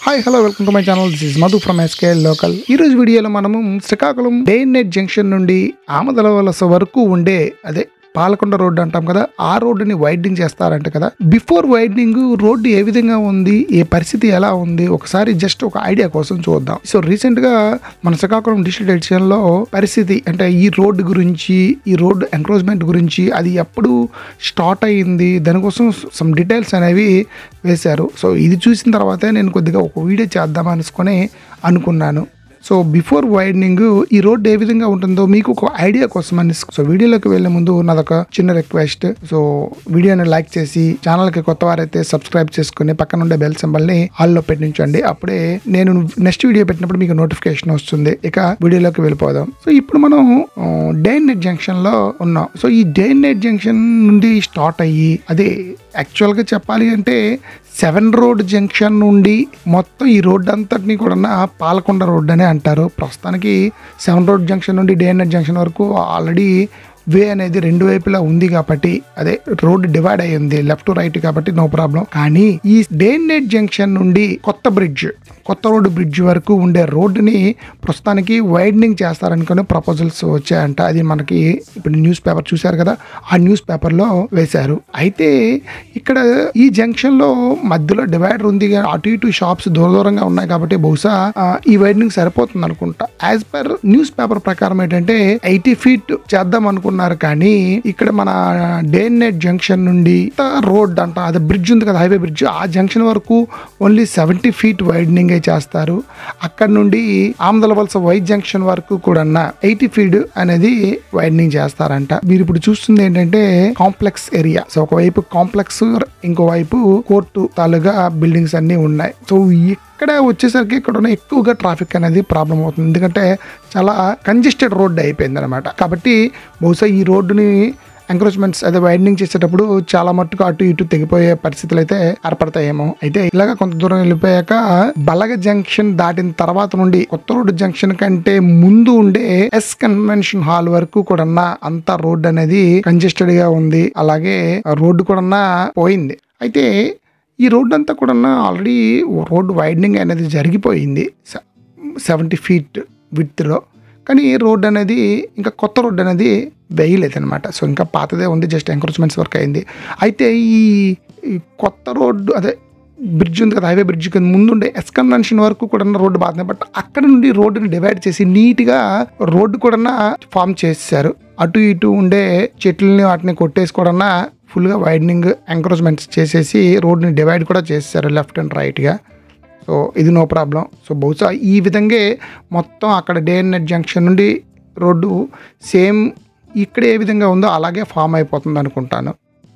hi hello welcome to my channel this is Madhu from SK local ఈ రోజు వీడియోలో మనము శ్రీకాకుళం డే నెట్ జంక్షన్ నుండి ఆమదల వలస వరకు ఉండే అదే పాలకొండ రోడ్డు అంటాం కదా ఆ రోడ్డుని వైడ్నింగ్ చేస్తారంట కదా బిఫోర్ వైడ్నింగ్ రోడ్డు ఏ విధంగా ఉంది ఏ పరిస్థితి ఎలా ఉంది ఒకసారి జస్ట్ ఒక ఐడియా కోసం చూద్దాం సో రీసెంట్ గా మన శ్రీకాకుళం డిస్ట్రిక్ట్ ఎడిషన్ లో పరిస్థితి అంటే ఈ రోడ్డు గురించి ఈ రోడ్డు ఎంక్రోచ్మెంట్ గురించి అది ఎప్పుడు స్టార్ట్ అయ్యింది దానికోసం సమ్ డీటెయిల్స్ అనేవి వేశారు సో ఇది చూసిన తర్వాతే నేను కొద్దిగా ఒక వీడియో చేద్దాం అనుకొని అనుకున్నాను సో బిఫోర్ వైడనింగ్ ఈ రోడ్ ఏ విధంగా ఉంటుందో మీకు ఒక ఐడియా కోసం అని సో వీడియోలోకి వెళ్లే ముందు నాదొక చిన్న రిక్వెస్ట్ సో వీడియోని లైక్ చేసి ఛానల్ కి కొత్త వారైతే సబ్స్క్రైబ్ చేసుకుని పక్కన ఉండే బెల్ సింబల్ ని ఆల్ లో పెట్టించండి అప్పుడే నేను నెక్స్ట్ వీడియో పెట్టినప్పుడు మీకు నోటిఫికేషన్ వస్తుంది ఇక వీడియోలోకి వెళ్ళిపోదాం సో ఇప్పుడు మనం డే నెట్ జంక్షన్ లో ఉన్నాం సో ఈ డే నెట్ జంక్షన్ నుండి స్టార్ట్ అయ్యి అదే యాక్చువల్ గా చెప్పాలి అంటే సెవెన్ రోడ్ జంక్షన్ నుండి మొత్తం ఈ రోడ్ అంతటిని కూడా పాలకొండ రోడ్ అనే అంటారు ప్రస్తుతానికి సెవెన్ రోడ్ జంక్షన్ నుండి డేఎన్ఎట్ జంక్షన్ వరకు ఆల్రెడీ వే అనేది రెండు వైపులా ఉంది కాబట్టి అదే రోడ్ డివైడ్ అయ్యి ఉంది లెఫ్ట్ రైట్ కాబట్టి నో ప్రాబ్లం కానీ ఈ డేఎన్ఎట్ జంక్షన్ నుండి కొత్త బ్రిడ్జ్ కొత్త రోడ్డు బ్రిడ్జ్ వరకు ఉండే రోడ్డుని ప్రస్తుతానికి వైడనింగ్ చేస్తారనుకునే ప్రపోజల్స్ వచ్చాయంట అది మనకి ఇప్పుడు న్యూస్ పేపర్ చూశారు కదా ఆ న్యూస్ పేపర్లో వేశారు అయితే ఇక్కడ ఈ జంక్షన్ లో మధ్యలో డివైడర్ ఉంది కానీ అటు ఇటు షాప్స్ దూర దూరంగా ఉన్నాయి కాబట్టి బహుశా ఆ, ఈ వైడనింగ్ సరిపోతుంది అనుకుంటా యాజ్ పర్ న్యూస్ పేపర్ ప్రకారం ఏంటంటే ఎయిటీ ఫీట్ చేద్దాం అనుకున్నారు కానీ ఇక్కడ మన డే నెట్ జంక్షన్ నుండి రోడ్ అంట అది బ్రిడ్జ్ ఉంది కదా హైవే బ్రిడ్జ్ ఆ జంక్షన్ వరకు ఓన్లీ సెవెంటీ ఫీట్ వైడనింగ్ చేస్తారు అక్కడ నుండి ఆమదల వలస వై జంక్షన్ వరకు కూడా ఎయిటీ ఫీట్ అనేది వైడనింగ్ చేస్తారంట మీరు ఇప్పుడు చూస్తుంది ఏంటంటే కాంప్లెక్స్ ఏరియా సో ఒకవైపు కాంప్లెక్స్ ఇంకోవైపు కోర్టు తాలూగా బిల్డింగ్స్ అన్ని ఉన్నాయి సో ఇక్కడ వచ్చేసరికి ఇక్కడ ఉన్న ఎక్కువగా ట్రాఫిక్ అనేది ప్రాబ్లం అవుతుంది ఎందుకంటే చాలా కంజెస్టెడ్ రోడ్ అయిపోయింది అనమాట కాబట్టి బహుశా ఈ రోడ్డుని ఎంక్రోచ్మెంట్స్ అదే వైడనింగ్ చేసేటప్పుడు చాలా మట్టుకు అటు ఇటు తెగిపోయే పరిస్థితులు అయితే ఏర్పడతాయేమో అయితే ఇలాగ కొంత దూరం వెళ్ళిపోయాక బలగ జంక్షన్ దాటిన తర్వాత నుండి కొత్త రోడ్డు జంక్షన్ కంటే ముందు ఉండే ఎస్ కన్వెన్షన్ హాల్ వరకు కూడా అంత రోడ్ అనేది కంజెస్టెడ్ గా ఉంది అలాగే రోడ్డు కూడా పోయింది అయితే ఈ రోడ్డు అంతా కూడా ఆల్రెడీ రోడ్డు వైడనింగ్ అనేది జరిగిపోయింది సెవెంటీ ఫీట్ విత్లో కానీ రోడ్ అనేది ఇంకా కొత్త రోడ్ అనేది వేయలేదు అనమాట సో ఇంకా పాతదే ఉంది జస్ట్ ఎంక్రోచ్మెంట్స్ వర్క్ అయింది అయితే ఈ ఈ కొత్త రోడ్డు అదే బ్రిడ్జ్ ఉంది కదా హైవే బ్రిడ్జ్ కింద ముందుండే ఎస్ కన్వెన్షన్ వరకు కూడా రోడ్డు బాగుంది బట్ అక్కడ నుండి రోడ్డుని డివైడ్ చేసి నీట్గా రోడ్డు కూడా ఫామ్ చేశారు అటు ఇటు ఉండే చెట్లని వాటిని కొట్టేసి కూడా ఫుల్గా వైడనింగ్ ఎంక్రోచ్మెంట్స్ చేసేసి రోడ్ని డివైడ్ కూడా చేశారు లెఫ్ట్ అండ్ రైట్గా సో ఇది నో ప్రాబ్లం సో బహుశా ఈ విధంగా మొత్తం అక్కడ డే అండ్ నెట్ జంక్షన్ నుండి రోడ్డు సేమ్ ఇక్కడ ఏ విధంగా ఉందో అలాగే ఫామ్ అయిపోతుంది అనుకుంటాను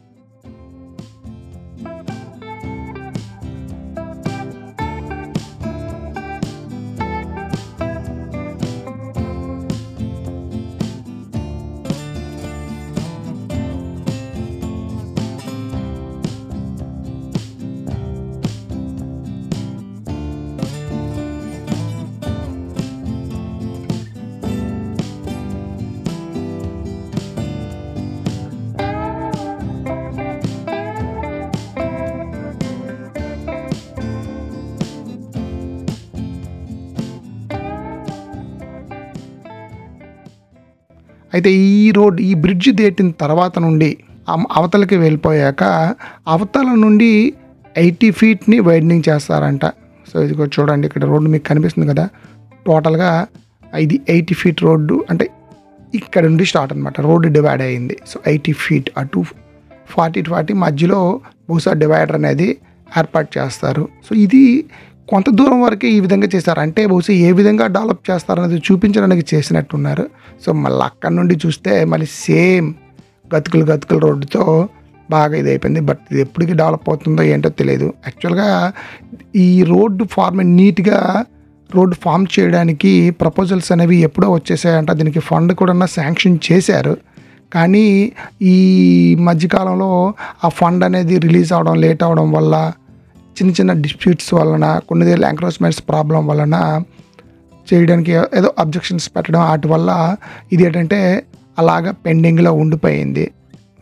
అయితే ఈ రోడ్ ఈ బ్రిడ్జ్ దాటిన తర్వాత నుండి ఆ- అవతలకి వెళ్ళిపోయాక అవతల నుండి ఎయిటీ ఫీట్ని వైడనింగ్ చేస్తారంట సో ఇది కూడా చూడండి ఇక్కడ రోడ్డు మీకు కనిపిస్తుంది కదా టోటల్గా ఇది ఎయిటీ ఫీట్ రోడ్డు అంటే ఇక్కడ నుండి స్టార్ట్ అనమాట రోడ్డు డివైడ్ అయింది సో ఎయిటీ ఫీట్ అటు ఫార్టీ టు ఫార్టీ మధ్యలో బహుశా డివైడర్ అనేది ఏర్పాటు చేస్తారు సో ఇది కొంత దూరం వరకే ఈ విధంగా చేస్తారు అంటే బహుశా ఏ విధంగా డెవలప్ చేస్తారనేది చూపించడానికి చేసినట్టున్నారు సో మళ్ళీ అక్కడ నుండి చూస్తే మళ్ళీ సేమ్ గతుకులు గతుకుల రోడ్డుతో బాగా ఇది అయిపోయింది బట్ ఇది ఎప్పటికి డెవలప్ అవుతుందో ఏంటో తెలియదు యాక్చువల్గా ఈ రోడ్డు ఫార్మ్ నీట్గా రోడ్డు ఫామ్ చేయడానికి ప్రపోజల్స్ అనేవి ఎప్పుడో వచ్చేసాయంట దీనికి ఫండ్ కూడా శాంక్షన్ చేశారు కానీ ఈ మధ్యకాలంలో ఆ ఫండ్ అనేది రిలీజ్ అవడం లేట్ అవడం వల్ల చిన్న చిన్న డిస్ప్యూట్స్ వలన కొన్ని ఎంక్రోచ్మెంట్స్ ప్రాబ్లం వలన చేయడానికి ఏదో అబ్జెక్షన్స్ పెట్టడం వాటి వల్ల ఇది ఏంటంటే అలాగా పెండింగ్లో ఉండిపోయింది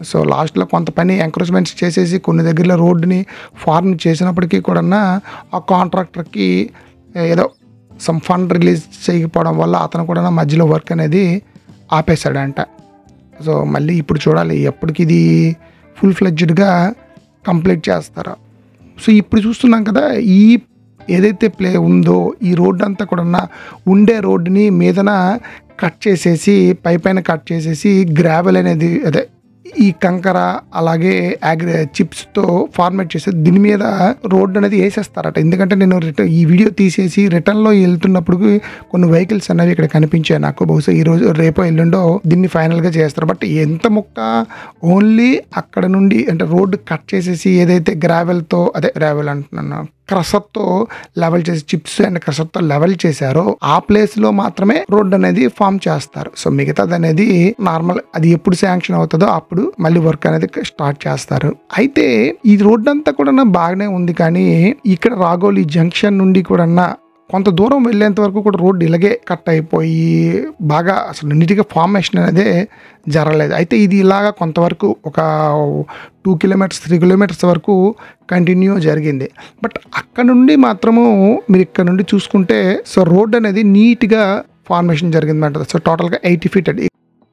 సో లాస్ట్లో కొంత పని ఎంకరేజ్మెంట్స్ చేసేసి కొన్ని దగ్గరలో రోడ్డుని ఫార్మ్ చేసినప్పటికీ కూడా ఆ కాంట్రాక్టర్కి ఏదో సమ్ ఫండ్ రిలీజ్ చేయకపోవడం వల్ల అతను కూడా మధ్యలో వర్క్ అనేది ఆపేశాడంట సో మళ్ళీ ఇప్పుడు చూడాలి ఎప్పటికి ఇది ఫుల్ ఫ్లెడ్జ్డ్గా కంప్లీట్ చేస్తారో సో ఇప్పుడు చూస్తున్నాం కదా ఈ ఏదైతే ప్లే ఉందో ఈ రోడ్డు అంతా కూడా ఉండే రోడ్డుని మీదన కట్ చేసేసి పై పైన కట్ చేసేసి గ్రావెల్ అనేది అదే ఈ కంకర అలాగే అగ్రి చిప్స్తో ఫార్మేట్ చేసి దీని మీద రోడ్ అనేది వేసేస్తారట ఎందుకంటే నేను రిటర్న్ ఈ వీడియో తీసేసి రిటర్న్లో వెళ్తున్నప్పుడు కొన్ని వెహికల్స్ అనేవి ఇక్కడ కనిపించాయి నాకు బహుశా ఈ రోజు రేపో ఎల్లుండో దీన్ని ఫైనల్గా చేస్తారు బట్ ఎంత ముక్క ఓన్లీ అక్కడ నుండి అంటే రోడ్డు కట్ చేసేసి ఏదైతే గ్రావెల్తో అదే గ్రావెల్ అంటున్నాను క్రషర్తో లెవెల్ చేసి చిప్స్ అండ్ క్రషర్తో లెవెల్ చేశారో ఆ ప్లేస్ లో మాత్రమే రోడ్ అనేది ఫామ్ చేస్తారు సో మిగతాది అనేది నార్మల్ అది ఎప్పుడు శాంక్షన్ అవుతుందో అప్పుడు మళ్ళీ వర్క్ అనేది స్టార్ట్ చేస్తారు అయితే ఈ రోడ్ అంతా కూడా బాగానే ఉంది కానీ ఇక్కడ రాగోలి జంక్షన్ నుండి కూడా కొంత దూరం వెళ్ళేంత వరకు కూడా రోడ్డు ఇలాగే కట్ అయిపోయి బాగా అసలు నీట్గా ఫార్మేషన్ అనేది జరగలేదు అయితే ఇది ఇలాగా కొంతవరకు ఒక టూ కిలోమీటర్స్ త్రీ కిలోమీటర్స్ వరకు కంటిన్యూ జరిగింది బట్ అక్కడ నుండి మాత్రము మీరు ఇక్కడ నుండి చూసుకుంటే సో రోడ్ అనేది నీట్గా ఫార్మేషన్ జరిగింది అంటారు సో టోటల్గా ఎయిటీ ఫీట్ అండి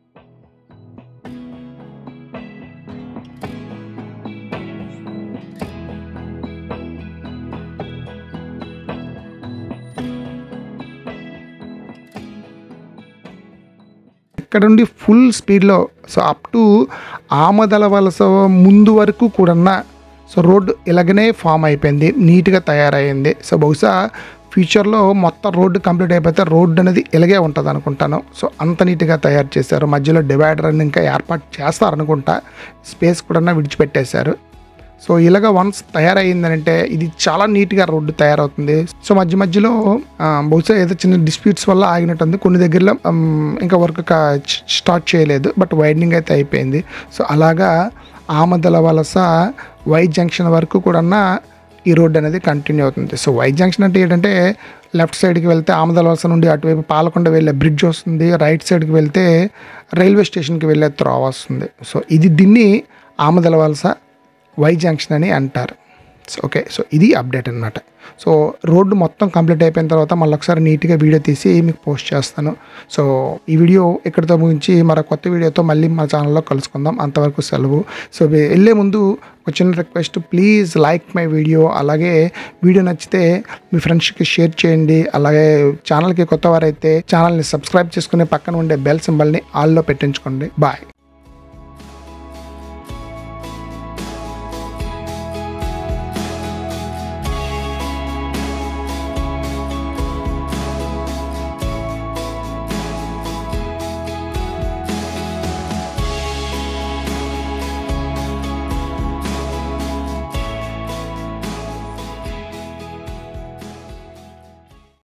ఇక్కడ నుండి ఫుల్ స్పీడ్లో సో అప్ టు ఆమదల వలస ముందు వరకు కూడా సో రోడ్డు ఇలాగనే ఫామ్ అయిపోయింది నీట్గా తయారైంది సో బహుశా ఫ్యూచర్లో మొత్తం రోడ్డు కంప్లీట్ అయిపోతే రోడ్డు అనేది ఇలాగే ఉంటుంది అనుకుంటాను సో అంత నీట్గా తయారు చేశారు మధ్యలో డివైడర్ అని ఇంకా ఏర్పాటు చేస్తారనుకుంటా స్పేస్ కూడా విడిచిపెట్టేశారు సో ఇలాగ వన్స్ తయారైందంటే ఇది చాలా నీట్గా రోడ్డు తయారవుతుంది సో మధ్య మధ్యలో ఆ, బహుశా ఏదో చిన్న డిస్ప్యూట్స్ వల్ల ఆగినట్టుంది కొన్ని దగ్గరలో ఉమ్, ఇంకా వర్క్ స్టార్ట్ చేయలేదు బట్ వైడనింగ్ అయితే అయిపోయింది సో అలాగా ఆమదల వలస వై జంక్షన్ వరకు కూడా ఈ రోడ్ అనేది కంటిన్యూ అవుతుంది సో వై జంక్షన్ అంటే ఏంటంటే లెఫ్ట్ సైడ్కి వెళ్తే ఆమదల వలస నుండి అటువైపు పాలకొండ వెళ్ళే బ్రిడ్జ్ వస్తుంది రైట్ సైడ్కి వెళ్తే రైల్వే స్టేషన్కి వెళ్ళే త్రోవ వస్తుంది సో ఇది దీన్ని ఆమదల వలస వై జంక్షన్ అని అంటారు సో ఓకే సో ఇది అప్డేట్ అనమాట సో రోడ్డు మొత్తం కంప్లీట్ అయిపోయిన తర్వాత మళ్ళీ ఒకసారి నీట్గా వీడియో తీసి మీకు పోస్ట్ చేస్తాను సో ఈ వీడియో ఇక్కడితో ముగించి మరో కొత్త వీడియోతో మళ్ళీ మా ఛానల్లో కలుసుకుందాం అంతవరకు సెలవు సో వే- వెళ్ళే ముందు ఒక చిన్న request please like my video అలాగే వీడియో నచ్చితే మీ ఫ్రెండ్స్కి షేర్ చేయండి అలాగే ఛానల్కి కొత్త వారైతే ఛానల్ని సబ్స్క్రైబ్ చేసుకుని పక్కన ఉండే బెల్ సింబల్ని ఆల్లో పెట్టించుకోండి బాయ్